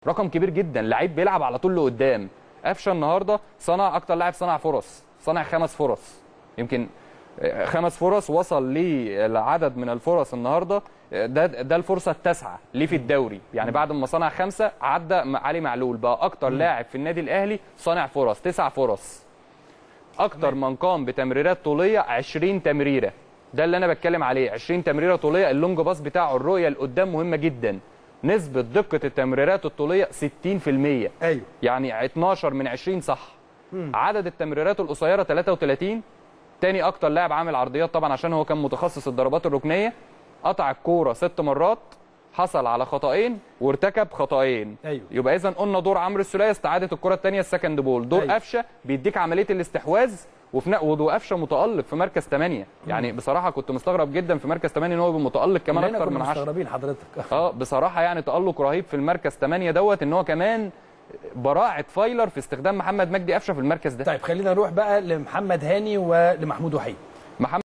رقم كبير جدا لعيب بيلعب على طول لقدام قفشه النهارده صنع اكتر لاعب صنع فرص صنع خمس فرص يمكن آه، خمس فرص وصل للعدد من الفرص النهارده آه، ده ده الفرصه التاسعه ليه في الدوري يعني بعد ما صنع خمسه عدى م- علي معلول بقى اكتر لاعب في النادي الاهلي صانع فرص تسع فرص اكتر من قام بتمريرات طوليه 20 تمريره ده اللي انا بتكلم عليه 20 تمريره طوليه اللونج باص بتاعه الرؤيه لقدام مهمه جدا نسبه دقه التمريرات الطوليه 60% ايوه يعني 12 من 20 صح عدد التمريرات القصيره 33 تاني اكتر لاعب عامل عرضيات طبعا عشان هو كان متخصص الضربات الركنيه قطع الكوره ست مرات حصل على خطأين وارتكب خطأين أيوة. يبقى اذا قلنا دور عمرو السوليه استعاده الكره الثانيه السكند بول دور أيوة. قفشه بيديك عمليه الاستحواذ وفي ن- وقفشه متالق في مركز 8 يعني بصراحه كنت مستغرب جدا في مركز 8 ان هو يبقى متالق كمان كلنا اكتر كنا من 10 مستغربين حضرتك اه بصراحه يعني تالق رهيب في المركز 8 دوت ان هو كمان براعه فايلر في استخدام محمد مجدي قفشه في المركز ده طيب خلينا نروح بقى لمحمد هاني ولمحمود وحيد محمد